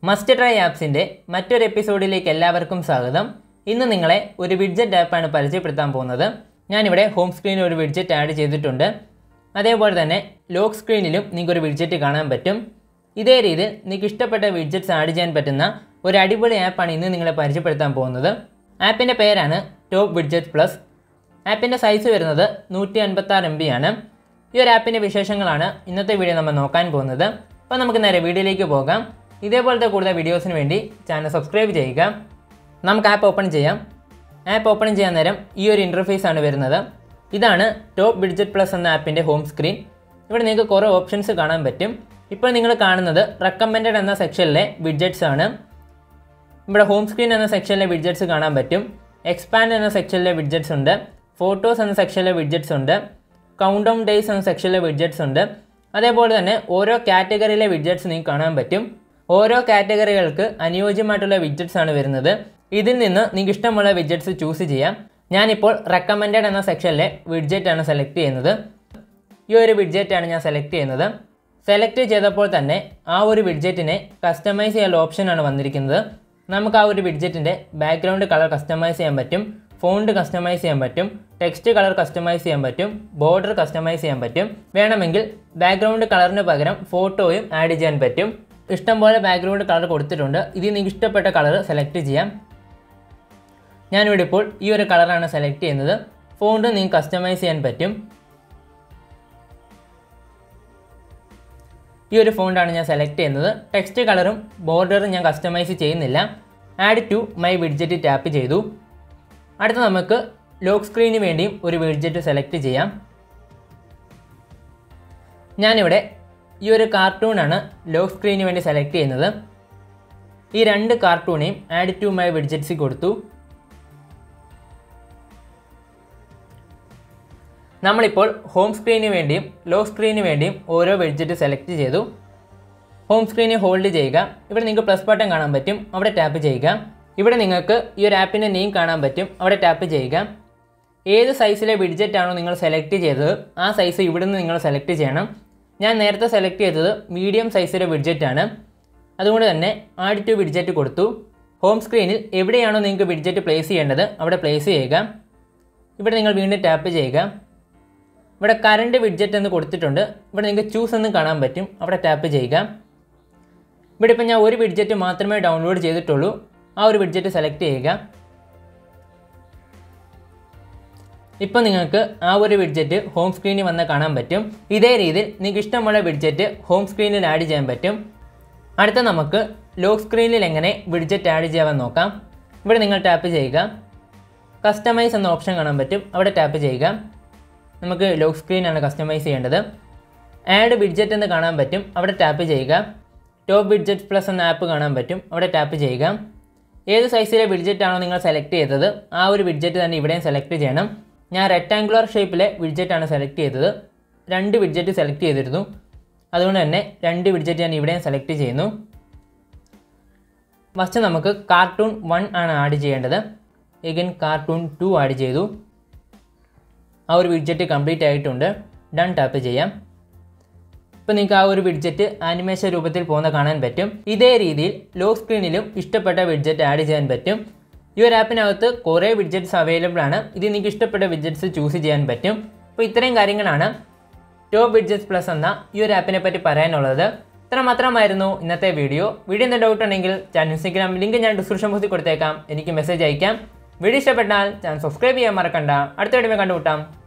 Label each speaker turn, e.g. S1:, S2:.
S1: must try ആപ്സിൻ്റെ മറ്റൊരു എപ്പിസോഡിലേക്ക് എല്ലാവർക്കും സ്വാഗതം ഇന്ന് നിങ്ങളെ ഒരു വിഡ്ജറ്റ് ആപ്പാണ് പരിചയപ്പെടുത്താൻ പോകുന്നത് ഞാനിവിടെ ഹോം സ്ക്രീനിൽ ഒരു വിഡ്ജറ്റ് ആഡ് ചെയ്തിട്ടുണ്ട് അതേപോലെ തന്നെ ലോക്ക് സ്ക്രീനിലും നിങ്ങൾക്ക് ഒരു വിഡ്ജറ്റ് കാണാൻ പറ്റും ഇതേ രീതിയിൽ നിങ്ങൾക്ക് ഇഷ്ടപ്പെട്ട വിഡ്ജറ്റ്സ് ആഡ് ചെയ്യാൻ പറ്റുന്ന ഒരു അടിപൊളി ആപ്പാണ് ഇന്ന് നിങ്ങളെ പരിചയപ്പെടുത്താൻ പോകുന്നത് ആപ്പിൻ്റെ പേരാണ് ടോപ്പ് വിഡ്ജറ്റ് പ്ലസ് ആപ്പിൻ്റെ സൈസ് വരുന്നത് നൂറ്റി അൻപത്താറ് എം ബി ആണ് ഈ ഒരു ആപ്പിൻ്റെ വിശേഷങ്ങളാണ് ഇന്നത്തെ വീഡിയോ നമ്മൾ നോക്കാൻ പോകുന്നത് അപ്പോൾ നമുക്ക് നേരെ വീഡിയോയിലേക്ക് പോകാം ഇതേപോലത്തെ കൂടുതൽ വീഡിയോസിന് വേണ്ടി ചാനൽ സബ്സ്ക്രൈബ് ചെയ്യുക നമുക്ക് ആപ്പ് ഓപ്പൺ ചെയ്യാം ആപ്പ് ഓപ്പൺ ചെയ്യാൻ നേരം ഈ ഒരു ഇൻ്റർഫേസ് ആണ് വരുന്നത് ഇതാണ് ടോപ്പ് ബിഡ്ജറ്റ് പ്ലസ് എന്ന ആപ്പിൻ്റെ ഹോം സ്ക്രീൻ ഇവിടെ നിങ്ങൾക്ക് കുറേ ഓപ്ഷൻസ് കാണാൻ പറ്റും ഇപ്പോൾ നിങ്ങൾ കാണുന്നത് റെക്കമെൻഡഡ് എന്ന സെക്ഷനിലെ വിഡ്ജറ്റ്സ് ആണ് ഇവിടെ ഹോം സ്ക്രീൻ എന്ന സെക്ഷനിലെ വിഡ്ജറ്റ്സ് കാണാൻ പറ്റും എക്സ്പാൻഡ് എന്ന സെക്ഷനിലെ വിഡ്ജറ്റ്സ് ഉണ്ട് ഫോട്ടോസ് എന്ന സെക്ഷനിലെ വിഡ്ജറ്റ്സ് ഉണ്ട് കൗണ്ട് ഡൗൺ ഡേയ്സ് എന്ന സെക്ഷനിലെ വിഡ്ജറ്റ്സ് ഉണ്ട് അതേപോലെ തന്നെ ഓരോ കാറ്റഗറിയിലെ വിഡ്ജറ്റ്സ് നിങ്ങൾക്ക് കാണാൻ പറ്റും ഓരോ കാറ്റഗറികൾക്ക് അനുയോജ്യമായിട്ടുള്ള വിഡ്ജറ്റ്സ് ആണ് വരുന്നത് ഇതിൽ നിന്ന് നിങ്ങൾക്ക് ഇഷ്ടമുള്ള വിഡ്ജറ്റ്സ് ചൂസ് ചെയ്യാം ഞാനിപ്പോൾ റെക്കമെൻഡഡ് എന്ന സെക്ഷനിലെ വിഡ്ജറ്റ് ആണ് സെലക്ട് ചെയ്യുന്നത് ഈ ഒരു വിഡ്ജറ്റാണ് ഞാൻ സെലക്ട് ചെയ്യുന്നത് സെലക്ട് ചെയ്തപ്പോൾ തന്നെ ആ ഒരു വിഡ്ജറ്റിനെ കസ്റ്റമൈസ് ചെയ്യാനുള്ള ഓപ്ഷനാണ് വന്നിരിക്കുന്നത് നമുക്ക് ആ ഒരു വിഡ്ജറ്റിൻ്റെ ബാക്ക്ഗ്രൗണ്ട് കളർ കസ്റ്റമൈസ് ചെയ്യാൻ പറ്റും ഫോണ്ട് കസ്റ്റമൈസ് ചെയ്യാൻ പറ്റും ടെക്സ്റ്റ് കളർ കസ്റ്റമൈസ് ചെയ്യാൻ പറ്റും ബോർഡർ കസ്റ്റമൈസ് ചെയ്യാൻ പറ്റും വേണമെങ്കിൽ ബാക്ക്ഗ്രൗണ്ട് കളറിന് പകരം ഫോട്ടോയും ആഡ് ചെയ്യാൻ പറ്റും ഇഷ്ടംപോലെ ബാക്ക്ഗ്രൗണ്ട് കളർ കൊടുത്തിട്ടുണ്ട് ഇതിൽ നിങ്ങൾക്ക് ഇഷ്ടപ്പെട്ട കളർ സെലക്ട് ചെയ്യാം ഞാനിവിടെ ഇപ്പോൾ ഈ ഒരു കളറാണ് സെലക്ട് ചെയ്യുന്നത് ഫോണ്ട് നിങ്ങൾക്ക് കസ്റ്റമൈസ് ചെയ്യാൻ പറ്റും ഈ ഒരു ഫോണ്ടാണ് ഞാൻ സെലക്ട് ചെയ്യുന്നത് ടെക്സ്റ്റ് കളറും ബോർഡറും ഞാൻ കസ്റ്റമൈസ് ചെയ്യുന്നില്ല add to my widget tap ചെയ്തു അടുത്ത നമുക്ക് ലോക്ക് സ്ക്രീനിന് വേണ്ടിയും ഒരു വിഡ്ജറ്റ് സെലക്ട് ചെയ്യാം ഞാനിവിടെ ഈ ഒരു കാർട്ടൂണാണ് ലോക്ക് സ്ക്രീനിന് വേണ്ടി സെലക്ട് ചെയ്യുന്നത് ഈ രണ്ട് കാർട്ടൂണേയും ആഡ് ടു മൈ വിഡ്ജറ്റ്സിൽ കൊടുത്തു നമ്മളിപ്പോൾ ഹോം സ്ക്രീനിന് വേണ്ടിയും ലോ സ്ക്രീനിന് വേണ്ടിയും ഓരോ വിഡ്ജറ്റ് സെലക്ട് ചെയ്തു ഹോം സ്ക്രീനിൽ ഹോൾഡ് ചെയ്യുക ഇവിടെ നിങ്ങൾക്ക് പ്ലസ് ബട്ടൺ കാണാൻ പറ്റും അവിടെ ടാപ്പ് ചെയ്യുക ഇവിടെ നിങ്ങൾക്ക് ഈ ഒരു ആപ്പിൻ്റെ നെയിം കാണാൻ പറ്റും അവിടെ ടാപ്പ് ചെയ്യുക ഏത് സൈസിലെ വിഡ്ജറ്റ് ആണോ നിങ്ങൾ സെലക്ട് ചെയ്തത് ആ സൈസ് ഇവിടുന്ന് നിങ്ങൾ സെലക്ട് ചെയ്യണം ഞാൻ നേരത്തെ സെലക്ട് ചെയ്തത് മീഡിയം സൈസിലെ വിഡ്ജറ്റ് ആണ് അതുകൊണ്ട് തന്നെ ആഡ് ടു വിഡ്ജറ്റ് കൊടുത്തു ഹോം സ്ക്രീനിൽ എവിടെയാണോ നിങ്ങൾക്ക് വിഡ്ജറ്റ് പ്ലേസ് ചെയ്യേണ്ടത് അവിടെ പ്ലേസ് ചെയ്യുക ഇവിടെ നിങ്ങൾ വീണ്ടും ടാപ്പ് ചെയ്യുക ഇവിടെ കറണ്ട് വിഡ്ജറ്റ് എന്ന് കൊടുത്തിട്ടുണ്ട് ഇവിടെ നിങ്ങൾക്ക് ചൂസ് എന്ന് കാണാൻ പറ്റും അവിടെ ടാപ്പ് ചെയ്യുക ഇവിടെ ഇപ്പം ഞാൻ ഒരു വിഡ്ജറ്റ് മാത്രമേ ഡൗൺലോഡ് ചെയ്തിട്ടുള്ളൂ ആ ഒരു വിഡ്ജറ്റ് സെലക്ട് ചെയ്യുക ഇപ്പോൾ നിങ്ങൾക്ക് ആ ഒരു വിഡ്ജറ്റ് ഹോം സ്ക്രീനിൽ വന്ന് കാണാൻ പറ്റും ഇതേ രീതിയിൽ നിങ്ങൾക്ക് ഇഷ്ടമുള്ള വിഡ്ജറ്റ് ഹോം സ്ക്രീനിൽ ആഡ് ചെയ്യാൻ പറ്റും അടുത്ത നമുക്ക് ലോക്ക് സ്ക്രീനിൽ എങ്ങനെ വിഡ്ജറ്റ് ആഡ് ചെയ്യാമെന്ന് നോക്കാം ഇവിടെ നിങ്ങൾ ടാപ്പ് ചെയ്യുക കസ്റ്റമൈസ് എന്ന ഓപ്ഷൻ കാണാൻ പറ്റും അവിടെ ടാപ്പ് ചെയ്യുക നമുക്ക് ലോക്ക് സ്ക്രീനാണ് കസ്റ്റമൈസ് ചെയ്യേണ്ടത് ആഡ് വിഡ്ജറ്റ് എന്ന് കാണാൻ പറ്റും അവിടെ ടാപ്പ് ചെയ്യുക ടോപ്പ് വിഡ്ജറ്റ് പ്ലസ് എന്ന ആപ്പ് കാണാൻ പറ്റും അവിടെ ടാപ്പ് ചെയ്യുക ഏത് സൈസിലെ വിഡ്ജറ്റ് ആണോ നിങ്ങൾ സെലക്ട് ചെയ്തത് ആ ഒരു വിഡ്ജറ്റ് തന്നെ ഇവിടെയും സെലക്ട് ചെയ്യണം ഞാൻ റെക്ടാങ്കുലർ ഷേപ്പിലെ വിഡ്ജറ്റാണ് സെലക്ട് ചെയ്തത് രണ്ട് വിഡ്ജറ്റ് സെലക്ട് ചെയ്തിരുന്നു അതുകൊണ്ട് തന്നെ രണ്ട് വിഡ്ജറ്റ് ഞാൻ ഇവിടെയും സെലക്ട് ചെയ്യുന്നു ഫസ്റ്റ് നമുക്ക് കാർട്ടൂൺ വൺ ആണ് ആഡ് ചെയ്യേണ്ടത് എഗൻ കാർട്ടൂൺ ടു ആഡ് ചെയ്തു ആ ഒരു വിഡ്ജറ്റ് കംപ്ലീറ്റ് ആയിട്ടുണ്ട് ഡൺ ടാപ്പ് ചെയ്യാം ഇപ്പോൾ നിങ്ങൾക്ക് ആ ഒരു വിഡ്ജറ്റ് ആനിമേഷൻ രൂപത്തിൽ പോകുന്ന കാണാൻ പറ്റും ഇതേ രീതിയിൽ ലോ സ്ക്രീനിലും ഇഷ്ടപ്പെട്ട വിഡ്ജറ്റ് ആഡ് ചെയ്യാൻ പറ്റും ഈ ഒരു ആപ്പിനകത്ത് കുറേ വിഡ്ജറ്റ്സ് അവൈലബിൾ ആണ് ഇത് നിങ്ങൾക്ക് ഇഷ്ടപ്പെട്ട വിഡ്ജറ്റ്സ് ചൂസ് ചെയ്യാൻ പറ്റും അപ്പോൾ ഇത്രയും കാര്യങ്ങളാണ് ടോപ്പ് വിഡ്ജറ്റ്സ് പ്ലസ് എന്ന ഈ ഒരു ആപ്പിനെ പറ്റി പറയാനുള്ളത് ഇത്ര മാത്രമായിരുന്നു ഇന്നത്തെ വീഡിയോ വീഡിയോ എന്തെങ്കിലും ഡൗട്ട് ഉണ്ടെങ്കിൽ ചാനൽ ഇൻസ്റ്റഗ്രാം ലിങ്ക് ഞാൻ ഡിസ്ക്രിപ്ഷൻ ബോക്സിൽ കൊടുത്തേക്കാം എനിക്ക് മെസ്സേജ് അയക്കാം വീഡിയോ ഇഷ്ടപ്പെട്ടാൽ ചാനൽ സബ്സ്ക്രൈബ് ചെയ്യാൻ മറക്കണ്ട അടുത്ത വീഡിയോ കണ്ടുമുട്ടാം